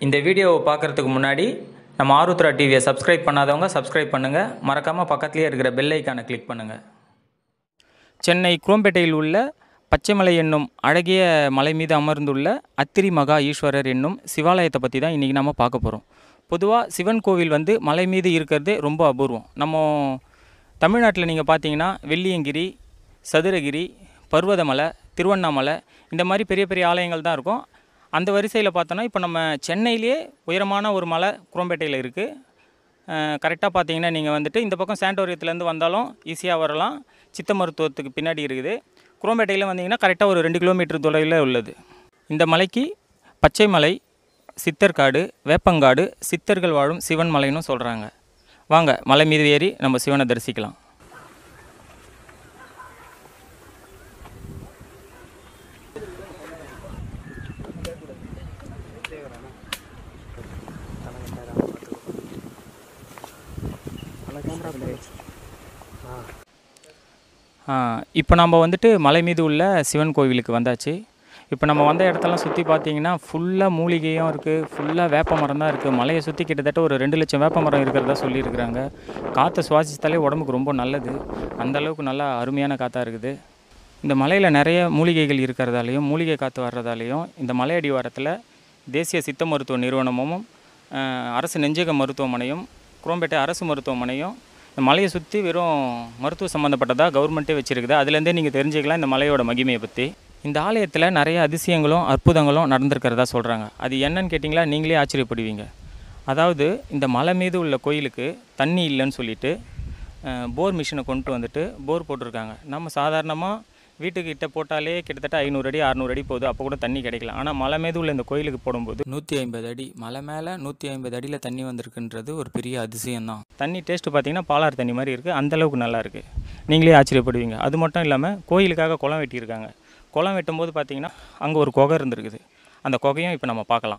இந்த வீடியோவை பார்க்குறதுக்கு முன்னாடி நம்ம ஆருத்ரா டிவியை சப்ஸ்கிரைப் பண்ணாதவங்க சப்ஸ்கிரைப் பண்ணுங்கள் மறக்காமல் பக்கத்துலேயே இருக்கிற பெல் ஐக்கானை கிளிக் பண்ணுங்கள் சென்னை குரோம்பேட்டையில் உள்ள பச்சைமலை என்னும் அழகிய மலை மீது அமர்ந்துள்ள அத்திரி மகா ஈஸ்வரர் என்னும் சிவாலயத்தை பற்றி தான் இன்றைக்கி நம்ம பார்க்க போகிறோம் பொதுவாக சிவன் கோவில் வந்து மலை மீது இருக்கிறது ரொம்ப அபூர்வம் நம்ம தமிழ்நாட்டில் நீங்கள் பார்த்தீங்கன்னா வெள்ளியங்கிரி சதுரகிரி பர்வதமலை திருவண்ணாமலை இந்த மாதிரி பெரிய பெரிய ஆலயங்கள் தான் இருக்கும் அந்த வரிசையில் பார்த்தோன்னா இப்போ நம்ம சென்னையிலேயே உயரமான ஒரு மலை குரோம்பேட்டையில் இருக்குது கரெக்டாக பார்த்தீங்கன்னா நீங்கள் வந்துட்டு இந்த பக்கம் சாண்டோரியத்துலேருந்து வந்தாலும் ஈஸியாக வரலாம் சித்த மருத்துவத்துக்கு பின்னாடி இருக்குது குரோம்பேட்டையில் வந்தீங்கன்னா கரெக்டாக ஒரு ரெண்டு கிலோமீட்டர் தொலைவில் உள்ளது இந்த மலைக்கு பச்சை மலை சித்தர்காடு வேப்பங்காடு சித்தர்கள் வாழும் சிவன் மலைன்னு சொல்கிறாங்க வாங்க மலை மீது ஏறி நம்ம சிவனை தரிசிக்கலாம் இப்போ நம்ம வந்துட்டு மலை மீது உள்ள சிவன் கோவிலுக்கு வந்தாச்சு இப்போ நம்ம வந்த இடத்தெல்லாம் சுற்றி பார்த்தீங்கன்னா ஃபுல்லாக மூலிகையும் இருக்குது ஃபுல்லாக வேப்ப மரம் தான் இருக்குது மலையை சுற்றி கிட்டத்தட்ட ஒரு ரெண்டு லட்சம் வேப்ப மரம் இருக்கிறதா சொல்லியிருக்கிறாங்க காற்றை சுவாசித்தாலே உடம்புக்கு ரொம்ப நல்லது அந்த அளவுக்கு நல்லா அருமையான காற்றா இருக்குது இந்த மலையில் நிறைய மூலிகைகள் இருக்கிறதாலையும் மூலிகை காற்று வர்றதாலையும் இந்த மலையடி வாரத்தில் தேசிய சித்த மருத்துவ நிறுவனமும் அஹ், அரசு நெஞ்சக மருத்துவமனையும் குரோம்பேட்டை அரசு மருத்துவமனையும் இந்த மலையை சுற்றி வெறும் மருத்துவ சம்மந்தப்பட்டதாக கவர்மெண்ட்டே வச்சுருக்குது அதுலேருந்தே நீங்கள் தெரிஞ்சுக்கலாம் இந்த மலையோட மகிமையை பற்றி இந்த ஆலயத்தில் நிறைய அதிசயங்களும் அற்புதங்களும் நடந்திருக்கிறதா சொல்கிறாங்க அது என்னன்னு கேட்டிங்களா நீங்களே ஆச்சரியப்படுவீங்க அதாவது இந்த மலை மீது உள்ள கோயிலுக்கு தண்ணி இல்லைன்னு சொல்லிட்டு அஹ், போர் மிஷினை கொண்டு வந்துட்டு போர் போட்டிருக்காங்க நம்ம சாதாரணமாக வீட்டுக்கிட்ட போட்டாலே கிட்டத்தட்ட ஐநூறு அடி அறநூறு அடி போகுது அப்போ கூட தண்ணி கிடைக்கல ஆனால் மலை மீது உள்ள இந்த கோயிலுக்கு போடும்போது நூற்றி ஐம்பது அடி மலை மேலே நூற்றி ஐம்பது அடியில் தண்ணி வந்திருக்குன்றது ஒரு பெரிய அதிசயம் தான் தண்ணி டேஸ்ட் பார்த்தீங்கன்னா பாலாறு தண்ணி மாதிரி இருக்குது அந்தளவுக்கு நல்லா இருக்குது நீங்களே ஆச்சரியப்படுவீங்க அது மட்டும் இல்லாமல் கோயிலுக்காக குளம் வெட்டியிருக்காங்க குளம் வெட்டும்போது பார்த்தீங்கன்னா அங்கே ஒரு குகை இருந்திருக்குது அந்த குகையும் இப்போ நம்ம பார்க்கலாம்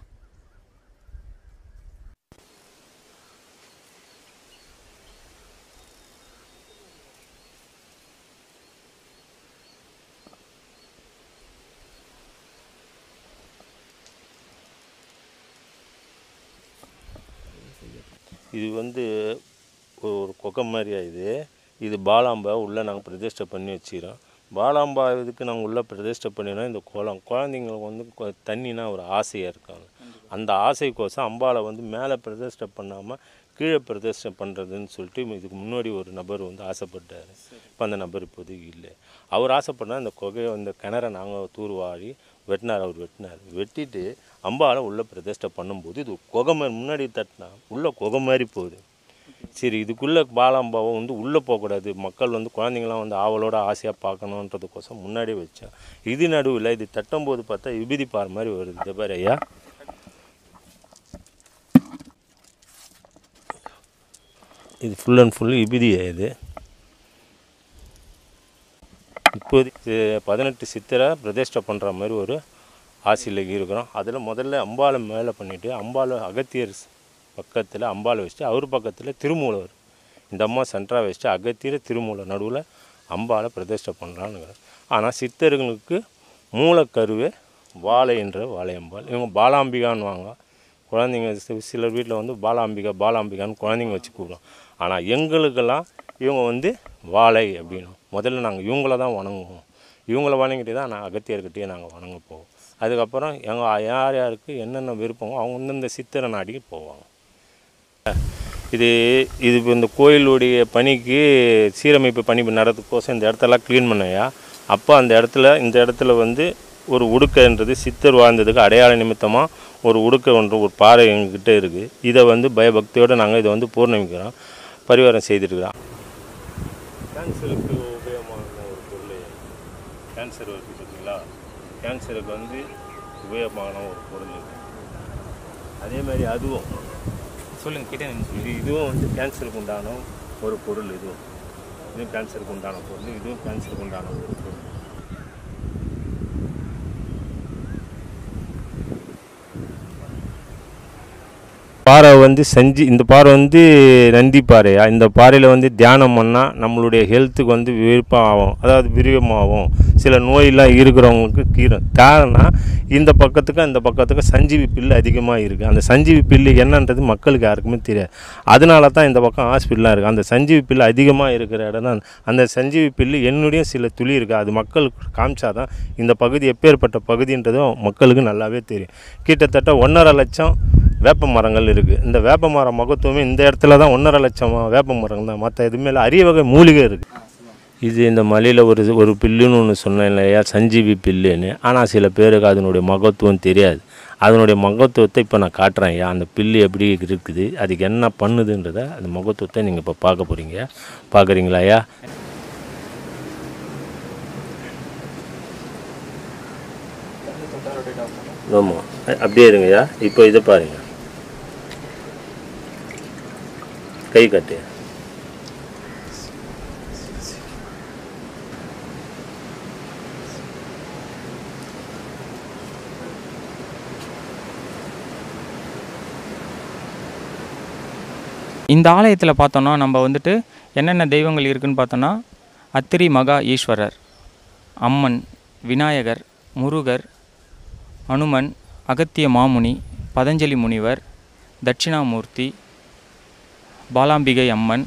இது வந்து ஒரு குகை மாதிரியா இது இது பாலாம்பா உள்ளே நாங்கள் பிரதிஷ்டை பண்ணி வச்சுக்கிறோம் பாலாம்பா இதுக்கு நாங்கள் உள்ளே பிரதிஷ்டை பண்ணினா இந்த குளம் குழந்தைங்களுக்கு வந்து கொ- தண்ணினா ஒரு ஆசையாக இருக்காங்க அந்த ஆசைக்கோசம் அம்பாவை வந்து மேலே பிரதிஷ்டை பண்ணாமல் கீழே பிரதிஷ்டை பண்ணுறதுன்னு சொல்லிட்டு இதுக்கு முன்னாடி ஒரு நபர் வந்து ஆசைப்பட்டார் இப்போ அந்த நபர் இப்போதைக்கு இல்லை அவர் ஆசைப்பட்டா இந்த குகையை இந்த கிணறை நாங்கள் தூர்வாரி வெட்டினார் அவர் வெட்டினார் வெட்டிட்டு அம்பாவை உள்ளே பிரதிஷ்டை பண்ணும்போது இது குகை மாதிரி முன்னாடி தட்டினா உள்ளே குகை மாதிரி போகுது சரி இதுக்குள்ளே பாலாம்பாவை வந்து உள்ளே போகக்கூடாது மக்கள் வந்து குழந்தைங்களாம் வந்து ஆவலோட ஆசையாக பார்க்கணுன்றதுக்கோசம் முன்னாடி வச்சேன் இது நடுவில் இது தட்டும்போது பார்த்தா விபூதி பார் மாதிரி வருது இந்த பாரு ஐயா இது ஃபுல் அண்ட் ஃபுல் விபூதியா இது இப்போதைக்கு பதினெட்டு சித்திரை பிரதிஷ்டை பண்ணுற மாதிரி ஒரு ஆசையில் இருக்கிறோம் அதில் முதல்ல அம்பாளை மேலே பண்ணிவிட்டு அம்பாளை அகத்தியர் பக்கத்தில் அம்பாளை வச்சுட்டு அவர் பக்கத்தில் திருமூலவர் இந்த அம்மா சென்டராக வச்சுட்டு அகத்தியர் திருமூலர் நடுவில் அம்பாளை பிரதிஷ்டை பண்ணுறான்னு ஆனால் சித்தர்களுக்கு மூலக்கருவே வாழை என்ற வாழையம்பாள் இவங்க பாலாம்பிகான்னுவாங்க குழந்தைங்க சி- சிலர் வீட்டில் வந்து பாலாம்பிகா பாலாம்பிகான்னு குழந்தைங்க வச்சு கூப்பிடுவோம் ஆனால் எங்களுக்கெல்லாம் இவங்க வந்து வாழை அப்படின்னும் முதல்ல நாங்கள் இவங்கள தான் வணங்குவோம் இவங்கள வணங்கிட்டு தான் நான் அகத்தியர்கிட்டயே நாங்கள் வணங்க போவோம் அதுக்கப்புறம் எங்கள் யார் யாருக்கு என்னென்ன விருப்பமோ அவங்க வந்து இந்த சித்திரை நாடிக்கு போவாங்க இது இது இப்போ இந்த கோயிலுடைய பணிக்கு சீரமைப்பு பணி நடத்துக்கோசம் இந்த இடத்தெல்லாம் க்ளீன் பண்ணையா அப்போ அந்த இடத்துல இந்த இடத்துல வந்து ஒரு உடுக்கைன்றது சித்தர் வாழ்ந்ததுக்கு அடையாள நிமித்தமாக ஒரு உடுக்கை ஒன்று ஒரு பாறை எங்ககிட்ட இருக்குது இதை வந்து பயபக்தியோடு நாங்கள் இதை வந்து பூர்ணமிக்கிறோம் பரிவாரம் செய்திருக்கிறோம் கேன்சருக்கு உபயோகமான ஒரு பொருள் கேன்சர் இருக்குது பார்த்தீங்களா கேன்சருக்கு வந்து உபயோகமான ஒரு பொருள் இது. அதே மாதிரி அதுவும் சொல்லுங்கள் கிட்டே இது இதுவும் வந்து கேன்சருக்கு உண்டான ஒரு பொருள் இதுவும் இதுவும் கேன்சருக்கு உண்டான பொருள் இதுவும் கேன்சருக்கு உண்டான ஒரு பொருள் பாறை வந்து செஞ்சு இந்த பாறை வந்து நந்தி பாறையா இந்த பாறையில் வந்து தியானம் பண்ணால் நம்மளுடைய ஹெல்த்துக்கு வந்து விருப்பம் ஆகும் அதாவது விரிவமாகும் சில நோயெல்லாம் இருக்கிறவங்களுக்கு கீரை காரணம் இந்த பக்கத்துக்கும் இந்த பக்கத்துக்கும் சஞ்சீவி பில்லு அதிகமாக இருக்குது அந்த சஞ்சீவி பில்லு என்னன்றது மக்களுக்கு யாருக்குமே தெரியாது அதனால தான் இந்த பக்கம் ஹாஸ்பிட்டலாக இருக்குது அந்த சஞ்சீவி பில்லு அதிகமாக இருக்கிற இடம் தான் அந்த சஞ்சீவி பில்லு என்னுடைய சில துளி இருக்குது அது மக்களுக்கு காமிச்சாதான் இந்த பகுதி எப்பேற்பட்ட பகுதின்றதும் மக்களுக்கு நல்லாவே தெரியும் கிட்டத்தட்ட ஒன்றரை லட்சம் வேப்ப மரங்கள் இருக்குது இந்த வேப்ப மரம் மகத்துவமே இந்த இடத்துல தான் ஒன்றரை லட்சம் வேப்ப மரங்கள் தான் மற்ற எதுவுமே இல்லை அரிய வகை மூலிகை இருக்குது இது இந்த மலையில் ஒரு ஒரு பில்லுன்னு ஒன்று சொன்னேன் இல்லையா சஞ்சீவி பில்லுன்னு ஆனால் சில பேருக்கு அதனுடைய மகத்துவம் தெரியாது அதனுடைய மகத்துவத்தை இப்போ நான் காட்டுறேன் ஐயா அந்த பில்லு எப்படி இருக்குது அதுக்கு என்ன பண்ணுதுன்றத அந்த மகத்துவத்தை நீங்கள் இப்போ பார்க்க போகிறீங்க பார்க்குறீங்களா ஐயா ஆமாம் அப்படியே இருங்கய்யா இப்போ இதை பாருங்க கை கட்டு இந்த ஆலயத்தில் பார்த்தோன்னா நம்ம வந்துட்டு என்னென்ன தெய்வங்கள் இருக்குன்னு பார்த்தோன்னா அத்திரி மகா ஈஸ்வரர் அம்மன் விநாயகர் முருகர் அனுமன் அகத்திய மாமுனி பதஞ்சலி முனிவர் தட்சிணாமூர்த்தி பாலாம்பிகை அம்மன்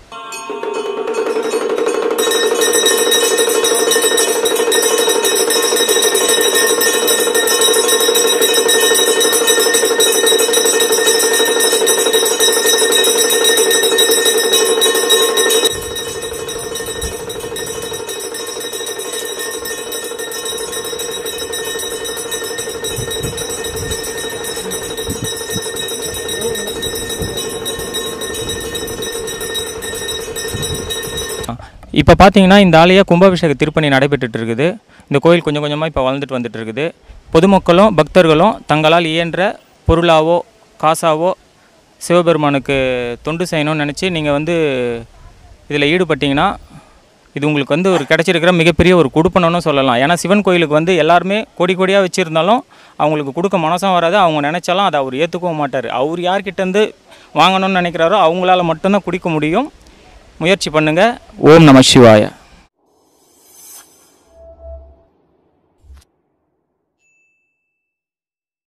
இப்போ பார்த்தீங்கன்னா இந்த ஆலய கும்பாபிஷேக திருப்பணி நடைபெற்றுட்டு இருக்குது இந்த கோயில் கொஞ்சம் கொஞ்சமாக இப்போ வளர்ந்துட்டு வந்துட்டு இருக்குது பொதுமக்களும் பக்தர்களும் தங்களால் இயன்ற பொருளாவோ காசாவோ சிவபெருமானுக்கு தொண்டு செய்யணும்னு நினச்சி நீங்கள் வந்து இதில் ஈடுபட்டீங்கன்னா இது உங்களுக்கு வந்து ஒரு கிடைச்சிருக்கிற மிகப்பெரிய ஒரு கொடுப்பணும்னு சொல்லலாம் ஏன்னா சிவன் கோயிலுக்கு வந்து எல்லாருமே கோடி கோடியாக வச்சுருந்தாலும் அவங்களுக்கு கொடுக்க மனசும் வராது அவங்க நினச்சாலும் அதை அவர் ஏற்றுக்கவும் மாட்டார் அவர் யார்கிட்டேருந்து வாங்கணும்னு நினைக்கிறாரோ அவங்களால மட்டும்தான் குடிக்க முடியும் முயற்சி பண்ணுங்கள் ஓம் நம சிவாய